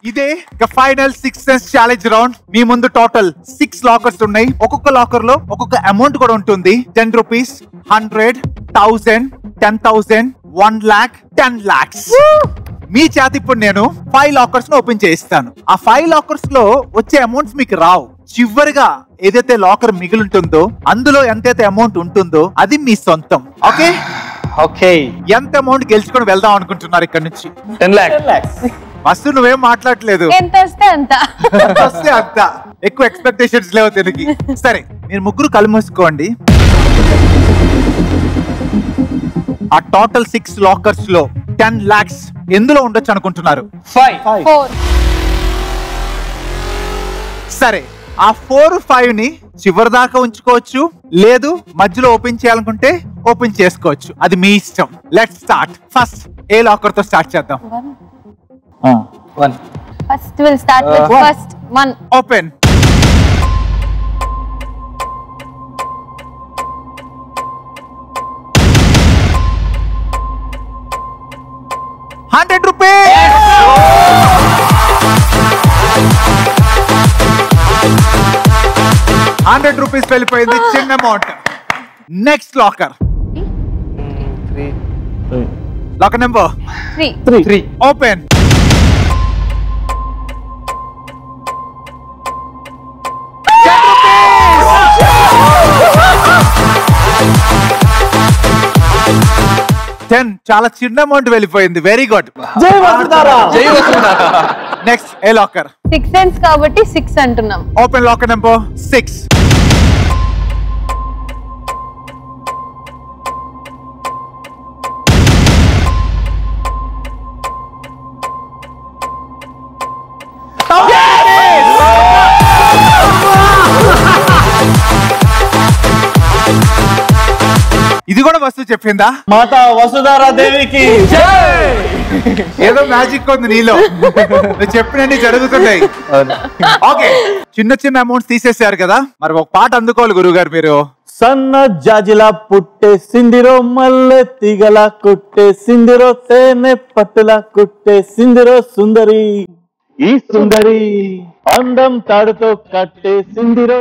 ఇదే final six sense challenge round మీ ముందు టోటల్ సిక్స్ లాకర్స్ ఉన్నాయి ఒక్కొక్క లాకర్ లో ఒక్కొక్క అమౌంట్ కూడా ఉంటుంది ten rupees hundred thousand ten thousand one lakh ten lakhs మీ చేతి ఇప్పుడు నేను ఫైవ్ లాకర్స్ ను ఓపెన్ చేయిస్తాను ఆ ఫైవ్ లాకర్స్ లో వచ్చే అమౌంట్స్ మీకు రావు చివరిగా ఏదైతే లాకర్ మిగిలి ఉంటుందో అందులో ఎంతైతే అమౌంట్ ఉంటుందో అది మీ సొంతం ఓకే ఓకే ఎంత అమౌంట్ గెలుచుకొని వెళ్దాం అనుకుంటున్నారు ఇక్కడ నుంచి టెన్ ల్యాక్స్ మస్తు నువ్వేం మాట్లాడలేదు ఎంత వస్తే అంత ఎంత వస్తే అంత ఎక్కువ ఎక్స్పెక్టేషన్స్ లేవు తిరిగి సరే మీరు ముగ్గురు కళ్ళు మూసుకోండి ఆ టోటల్ సిక్స్ లాకర్స్ లో టెన్ లాక్స్ ఎందులో ఉండొచ్చు అనుకుంటున్నారు ఫైవ్ ఫోర్ సరే ఆ ఫోర్ ఫైవ్ ని చివరి దాకా ఉంచుకోవచ్చు లేదు మధ్యలో ఓపెన్ చేయాలనుకుంటే ఓపెన్ చేసుకోవచ్చు అది మీ ఇష్టం లెట్ స్టార్ట్ ఫస్ట్ ఏ లాకర్ తో స్టార్ట్ చేద్దాం one first will start with Uh, one. First one open hundred rupees hundred rupees వెళ్ళిపోయింది చిన్న amount next locker three locker number three three open ten చాలా చిన్న అమౌంట్ వెళ్ళిపోయింది వెరీ గుడ్ జై Vasudhara next ఏ లాకర్ సిక్స్ సెన్స్ కాబట్టి six అంటున్నాం open locker number six ఇది కూడా వస్తు చెప్పిందా మాతా వసుధారా దేవికి ఏదో మ్యాజిక్ ఉంది నీలో నువ్వు చెప్పినన్ని జరుగుతున్నాయి ఓకే చిన్న చిన్న అమౌంట్స్ తీసేశారు కదా మరి ఒక పాట అందుకోవాలి గురువు గారు మీరు సన్న జాజిలా పుట్టే సిందిరో మల్లె తీగల కుట్టే సిందిరో తేనె పట్టుల కుట్టే సిందిరో సుందరి ఈ సుందరి అందం తాడుతో కట్టే సిందిరో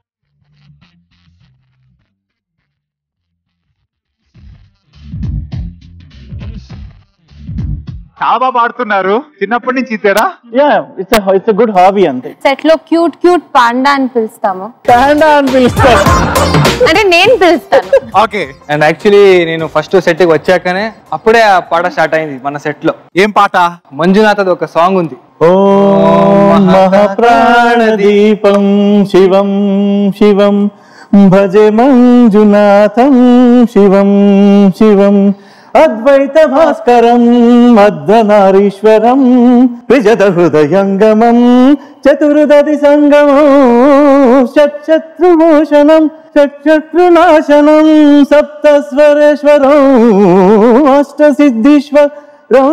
చాలా బాగా పాడుతున్నారు చిన్నప్పటి నుంచి ఇతేనా yeah it's it's good hobby అంతే సెట్ లో క్యూట్ క్యూట్ పాండా అని పిలుస్తాము స్టాండ్ అని పిలుస్తారు అంటే నేను పిలుస్తాను ఓకే అండ్ యాక్చువల్లీ నేను ఫస్ట్ సెట్ కి వచ్చాకనే అప్పుడే ఆ పాట స్టార్ట్ అయింది మన సెట్ లో ఏం పాట మంజునాథది ఒక సాంగ్ ఉంది ఓం మహాప్రాణదీపం శివం శివం భజే మంజునాథం శివం శివం అద్వైత భాస్కరం మధ్వనారీశ్వరం విజద హృదయంగమం చతుర్దది సంగమం షట్శత్రుమోషణం షట్శత్రునాశనం సప్తస్వరేశ్వరం అష్టసిద్ధీశ్వరం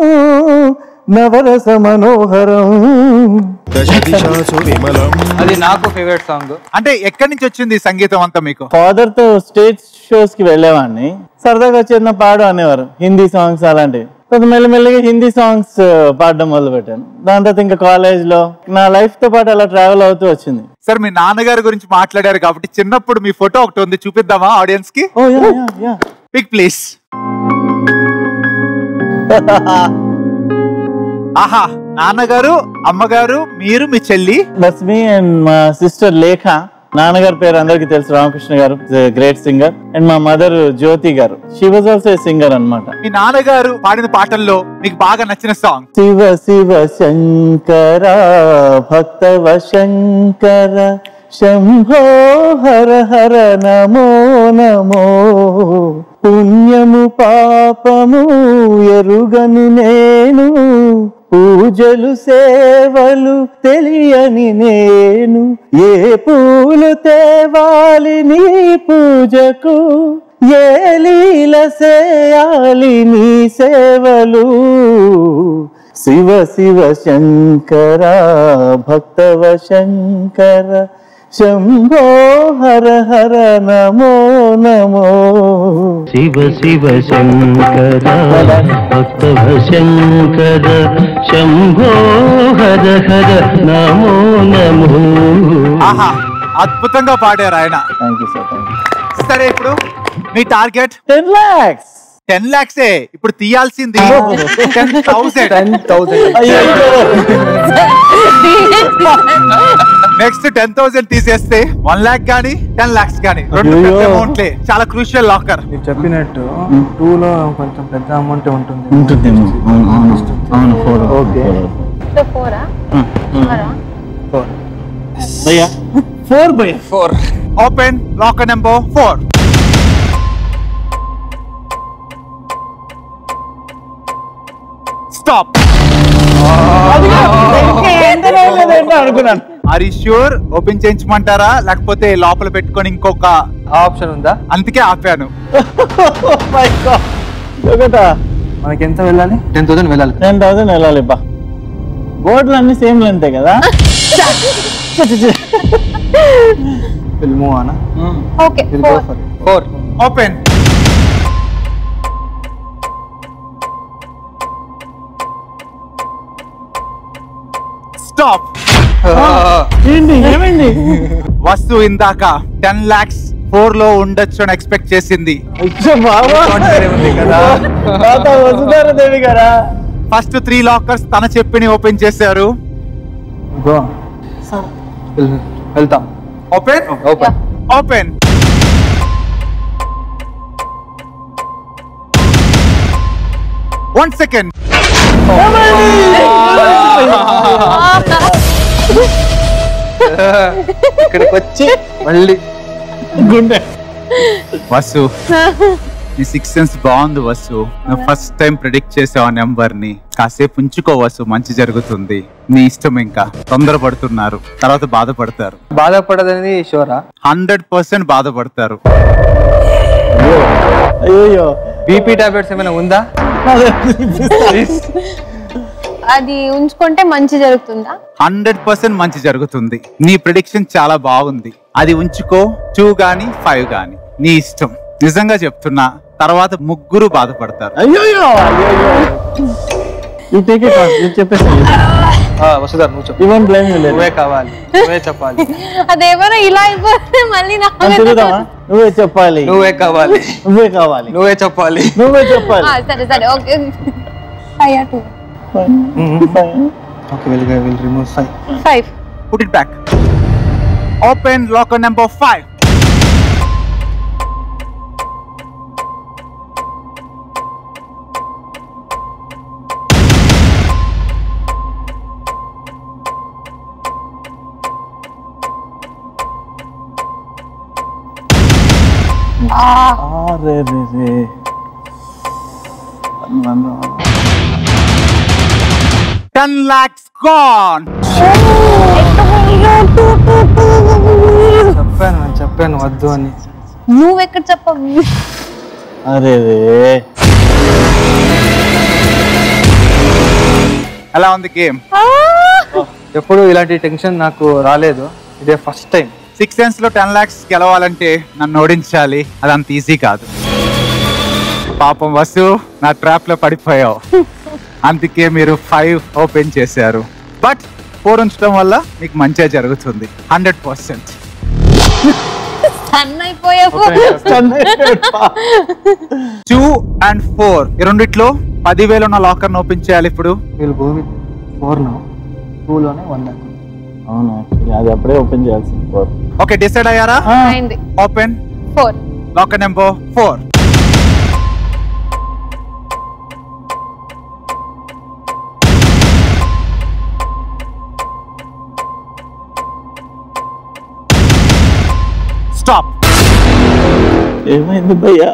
నవరస మనోహరం దశదిశాసు విమలం అది నాకు ఫేవరెట్ సాంగ్ అంటే ఎక్కడి నుంచి వచ్చింది ఈ సంగీతం అంతా మీకు ఫాదర్ తో స్టేజ్ షోస్ కి వెళ్ళేవాడిని సరదాగా వచ్చిన పాడు అనేవారు హిందీ సాంగ్స్ అలాంటివి తర్వాత మెల్లమెల్లగా హిందీ సాంగ్స్ పాడడం మొదలు పెట్టాను దాని తర్వాత ఇంకా కాలేజ్ లో నా లైఫ్ తో పాటు అలా ట్రావెల్ అవుతూ వచ్చింది సార్ మీ నాన్నగారి గురించి మాట్లాడారు కాబట్టి చిన్నప్పుడు మీ ఫోటో ఒకటి ఉంది చూపిద్దామా ఆడియన్స్ కి oh yeah yeah yeah pic please ఆహా నాన్నగారు అమ్మగారు మీరు మీ చెల్లి దట్స్ మీ అండ్ మా సిస్టర్ లేఖ నాన్నగారి పేరు అందరికి తెలుసు Ramakrishna garu great singer and మా mother Jyothi garu she was also a singer అన్నమాట మీ నాన్నగారు పాడిన పాటల్లో మీకు బాగా నచ్చిన సాంగ్ శివ శివ శంకర భక్తవ శంకర శంభో హర హర నమో నమో పుణ్యము పాపము ఎరుగని నేను పూజలు సేవలు తెలియని నేను ఏ పూలు తేవాలి నీ పూజకు ఏ లీల చేయాలి నీ సేవలు శివ శివ శంకర భక్తవ శంకర శంభో హర హర నమో నమో శివ శివ శంకర భక్తవ శంకర శంభో హర హర నమో నమో ఆహా అద్భుతంగా పాడారు ఆయన thank you sir thank you సరే ఇప్పుడు మీ టార్గెట్ టెన్ లాక్స్ టెన్ లాక్సే ఇప్పుడు తీయాల్సింది ten thousand ten thousand next ten thousand తీసేస్తే వన్ లాక్ గానీ టెన్ లాక్స్ గానీ రెండు అయ్యయ్యో. పెద్ద అమౌంట్లే చాలా క్రూషియల్ లాకర్ మీరు చెప్పినట్టు టూ లో కొంచెం పెద్ద అమౌంట్ ఉంటుంది ఉంటుందేమో అవును అవును అవును ఫోర్ ఓకే. ఫోరా భయ్యా ఫోర్ భయ్యా four open locker number four stop అనుకున్నాను ఆర్ ష్యూర్ ఓపెన్ చేయించమంటారా లేకపోతే లోపల పెట్టుకొని ఇంకొక ఆప్షన్ ఉందా అందుకే ఆపాను ఒకటా మనకి ఎంత వెళ్ళాలి టెన్ థౌసండ్ వెళ్ళాలి టెన్ థౌసండ్ వెళ్ళాలి బా బోర్డులు అన్ని సేమ్ లెంతే కదా విల్ మూవ్ అనా okay will go for four open stop ఏంటి ఏమైంది వస్తువు ఇందాక టెన్ లాక్స్ ఫోర్ లో ఉండొచ్చు అని ఎక్స్పెక్ట్ చేసింది అయ్యో బాబా ఉంది కదా తాత వసుధార దేవి గారా ఫస్ట్ త్రీ లాకర్స్ తన చెప్పిని ఓపెన్ చేశారు గో వెళ్తాం open open open one second ఇక్కడికి వచ్చి మళ్ళీ గుండె వసు నీ సిక్స్ సెన్స్ బాగుంది వసు నువ్వు ఫస్ట్ టైం ప్రిడిక్ట్ చేసావు ఆ నెంబర్ ని కాసేపు ఉంచుకో వసు మంచి జరుగుతుంది నీ ఇష్టం ఇంకా తొందరపడుతున్నారు తర్వాత బాధపడతారు బాధపడదని షోరా హండ్రెడ్ పర్సెంట్ బాధపడతారు అయ్యో బీపీ టాబ్లెట్స్ ఏమైనా ఉందా అది ఉంచుకుంటే మంచి జరుగుతుందా హండ్రెడ్ పర్సెంట్ మంచి జరుగుతుంది నీ ప్రిడిక్షన్ చాలా బాగుంది అది ఉంచుకో టూ గాని ఫైవ్ గాని నీ ఇష్టం నిజంగా చెప్తున్నా తర్వాత ముగ్గురు బాధపడతారు అయ్యో అయ్యో ఈ టేక్ ఇట్ చెప్పేసి వసుధార్ నువ్వు చెప్పు ఇవన్ బ్లేమ్ లేదు నువ్వే కావాలి నువ్వే చెప్పాలి అదేమైనా ఇలా అయిపోతే మళ్ళీ మనం నాకు తిరుగుదామా నువ్వే చెప్పాలి నువ్వే కావాలి నువ్వే కావాలి నువ్వే చెప్పాలి నువ్వే చెప్పాలి ఆ, సరే సరే okay five two okay will will remove five five put it back open locker number five అరే రే రే టెన్ లాక్స్ గాన్ చెప్పాను నేను చెప్పాను వద్దు అని నువ్వెక్కడ చెప్పవు అరే రే ఎలా ఉంది గేమ్ ఎప్పుడు ఇలాంటి టెన్షన్ నాకు రాలేదు ఇదే ఫస్ట్ టైం సిక్స్ సెన్స్ లో టెన్ లాక్స్ గెలవాలంటే నన్ను ఓడించాలి అది అంత ఈజీ కాదు పాపం వసు నా ట్రాప్ లో పడిపోయావు అందుకే మీరు ఫైవ్ ఓపెన్ చేశారు బట్ ఫోర్ ఉంచడం వల్ల మీకు మంచిగా జరుగుతుంది హండ్రెడ్ పర్సెంట్ సన్ అయిపోయావు టూ అండ్ ఫోర్ ఈ రెండిట్లో పదివేలు ఉన్న లాకర్ ఓపెన్ చేయాలి ఇప్పుడు విల్ గో విత్ ఫోర్ నా టూలోనే వన్ ల్యాక్ అవును యాక్చువల్లీ అది అప్పుడే ఓపెన్ చేయాల్సింది ఫోర్ ఓకే డిసైడ్ అయ్యారా అయింది open four locker number four stop ఏమైంది భయ్యా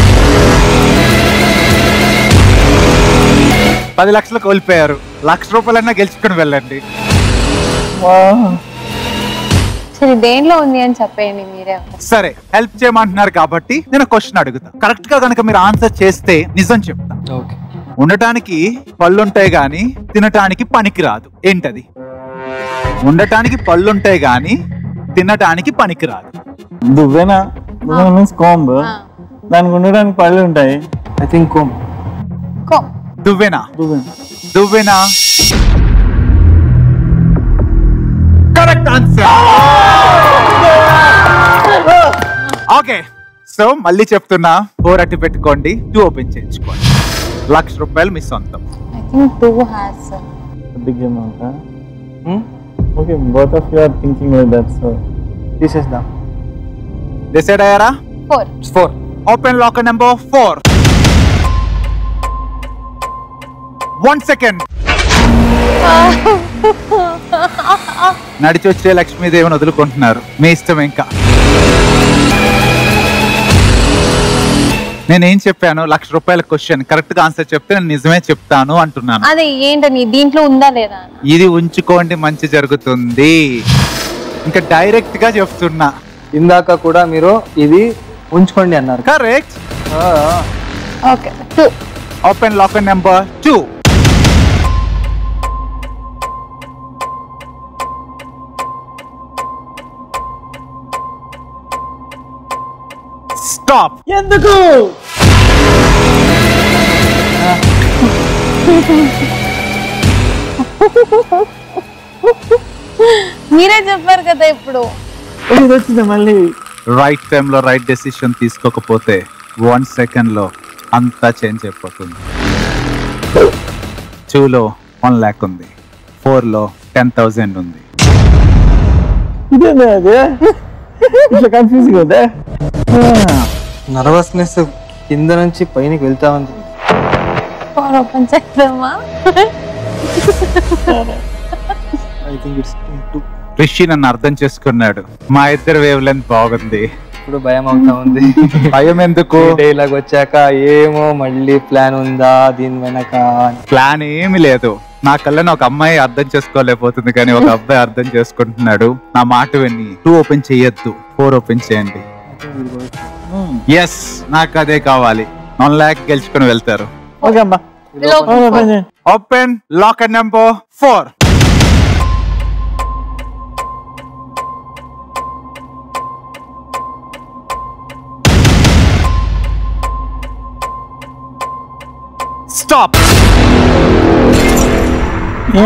పది లక్షలు కోల్పోయారు లక్ష రూపాయలన్నా గెలుచుకుని వెళ్ళండి వా. సరే దేనిలో ఉంది అని చెప్పేయండి మీరే సరే హెల్ప్ చేయమంటున్నారు కాబట్టి నేను క్వశ్చన్ అడుగుతా కరెక్ట్ గా కనుక మీరు ఆన్సర్ చేస్తే నిజం చెప్తా ఓకే ఉండటానికి పళ్ళుంటాయి గాని తినటానికి పనికి రాదు ఏంటది ఉండటానికి పళ్ళుంటాయి గాని తినడానికి పనికిరాదు దువ్వెన దువ్వెన మీన్స్ కోంబ్ దానికి ఉండడానికి పళ్ళు ఉంటాయి ఐ థింక్ కోమ్ కో దువ్వెన దువ్వెన దువ్వెన కరెక్ట్ ఆన్సర్ ఓకే సో మళ్ళీ చెప్తున్నా ఫోర్ అట్టి పెట్టుకోండి టూ ఓపెన్ చేయించుకోండి లక్ష రూపాయలు మీ సొంతం I think two has big amount okay both of you are thinking like that so తీసేద్దాం డిసైడ్ అయ్యారా four four open locker number four one second నడిచి వచ్చే లక్ష్మీదేవిని వదులుకుంటున్నారు మీ ఇష్టం ఇంకా నేనేం చెప్పాను లక్ష రూపాయల క్వశ్చన్ కరెక్ట్ గా ఆన్సర్ చెప్తే నేను నిజమే చెప్తాను అంటున్నాను అదే ఏంటని దీంట్లో ఉందా లేదా అని. ఇది ఉంచుకోండి మంచి జరుగుతుంది ఇంకా డైరెక్ట్ గా చెప్తున్నా ఇందాక కూడా మీరు ఇది ఉంచుకోండి అన్నారు correct okay two open locker number two stop ఎందుకు మీరే చెప్పారు కదా ఇప్పుడు ఇది వచ్చింది మళ్ళీ రైట్ టైంలో రైట్ డెసిషన్ తీసుకోకపోతే వన్ సెకండ్ లో అంతా చేంజ్ అయిపోతుంది టూలో వన్ ల్యాక్ ఉంది ఫోర్ లో టెన్ థౌజండ్ ఉంది ఇదేనా అదే ఇట్లా కన్ఫ్యూజింగ్ ఉందా నర్వస్నెస్ కింద నుంచి పైనకి వెళ్తా ఉంది ఫోర్ ఓపెన్ చేద్దామా I think it's two Rishi నన్ను అర్థం చేసుకున్నాడు మా ఇద్దరు వేవ్ లెంత్ బాగుంది ఇప్పుడు భయం అవుతా ఉంది భయం ఎందుకు డైలాగ్ వచ్చాక ఏమో మళ్ళీ ప్లాన్ ఉందా దీని వెనక అని. ప్లాన్ ఏమి లేదు నా కళ్ళని ఒక అమ్మాయి అర్థం చేసుకోలేకపోతుంది కానీ ఒక అబ్బాయి అర్థం చేసుకుంటున్నాడు నా మాట విని టూ ఓపెన్ చేయొద్దు ఫోర్ ఓపెన్ చేయండి ఎస్ నాకు అదే కావాలి వన్ ల్యాక్ గెలుచుకుని వెళ్తారు ఓకే అమ్మా ఓపెన్ చేయండి open locker number four stop ఏ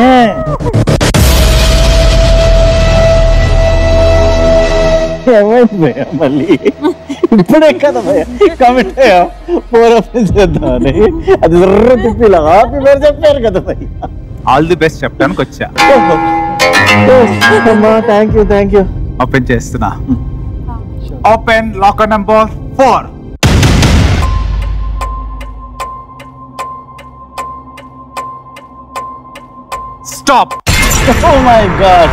ఏమైంది భయ్యా మళ్ళీ ఇప్పుడే కదా భయ్యా కమెంట్ అయ్యా ఫోర్ ఓపెన్ చేద్దామని అది జర్ర తిప్పి ఇలా హ్యాపీ పేరు చెప్పారు కదా భయ్యా ఆల్ ది బెస్ట్ చెప్పడానికి వచ్చా అమ్మా thank you thank you open చేస్తున్నా open locker number four stop oh my God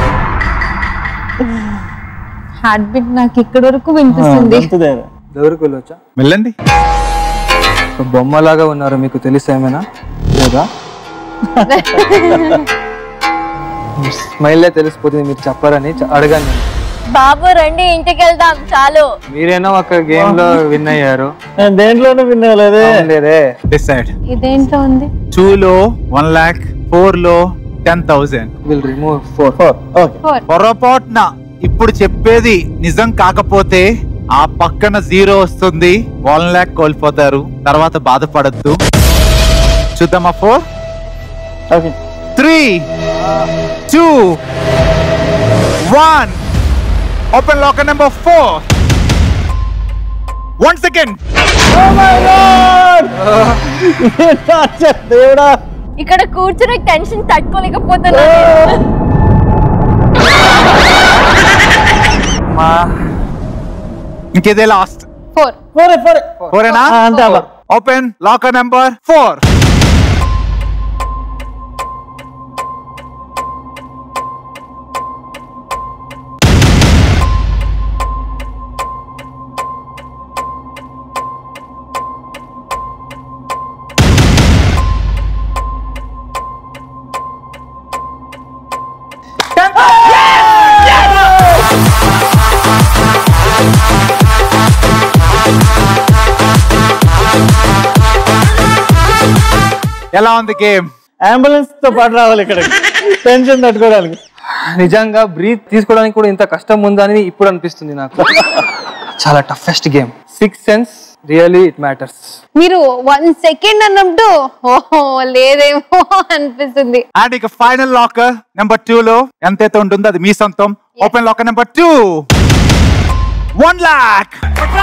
heartbeat నాకు ఇక్కడ వరకు వినిపిస్తుంది ఎవరికి వెళ్ళొచ్చా వెళ్ళండి ఒక బొమ్మలాగా ఉన్నారు మీకు తెలుసా ఏమైనా లేదా స్మైల్లే తెలిసిపోతుంది మీరు చెప్పారని చ- అడగాను నేను బాబు రండి ఇంటికి వెళ్దాం చాలు మీరేనో ఒక గేమ్ లో విన్ అయ్యారు నేను దేంట్లోనూ వినలేదే అవును లేదే డిసైడ్ ఇదేంటో ఉంది టూ లో వన్ ల్యాక్ ఫోర్ లో ten thousand will remove four four okay four పొరపాటున ఇప్పుడు చెప్పేది నిజం కాకపోతే ఆ పక్కన జీరో వస్తుంది వన్ ల్యాక్ కోల్పోతారు తర్వాత బాధపడద్దు చూద్దామా four okay three two one open locker number four one second దేవుడా ఇక్కడ కూర్చుని టెన్షన్ తట్టుకోలేకపోతున్నా మా ఇంకేదే లాస్ట్ ఫోర్ ఫోరే ఫోరే ఫోరేనా ఆ, అంతే అమ్మా ఓపెన్ లాకర్ నెంబర్ ఫోర్ ఎలా ఉంది గేమ్ అంబులెన్స్ తో పాటు రావాలి ఇక్కడ టెన్షన్ తట్టుకోవడానికి నిజంగా బ్రీత్ తీసుకోవడానికి కూడా ఇంత కష్టం ఉందా అని ఇప్పుడు అనిపిస్తుంది నాకు చాలా toughest game six sense really it matters మీరు వన్ సెకండ్ అన్నట్టు ఓహో లేదేమో అనిపిస్తుంది అండ్ ఇక ఫైనల్ లాకర్ నెంబర్ టూ లో ఎంతైతే ఉంటుందో అది మీ సొంతం open locker number two one lakh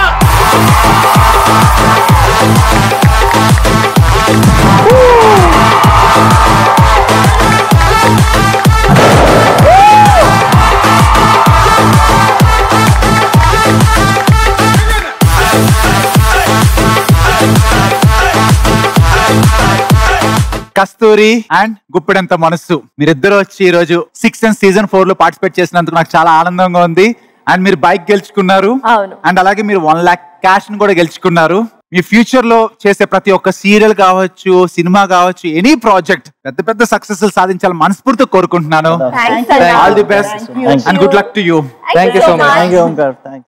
Kasturi and Guppedantha Manasu మీరిద్దరు వచ్చి ఈ రోజు సిక్స్ అండ్ సీజన్ ఫోర్ లో పార్టిసిపేట్ చేసినందుకు నాకు చాలా ఆనందంగా ఉంది అండ్ మీరు బైక్ గెలుచుకున్నారు అవును. అండ్ అలాగే మీరు వన్ లాక్ క్యాష్ ని కూడా గెలుచుకున్నారు మీ ఫ్యూచర్ లో చేసే ప్రతి ఒక్క సీరియల్ కావచ్చు సినిమా కావచ్చు ఎనీ ప్రాజెక్ట్ పెద్ద పెద్ద సక్సెస్ సాధించాలని మనస్ఫూర్తిగా కోరుకుంటున్నాను thanks all the best and good luck to you thank you so much thank you Omkar thank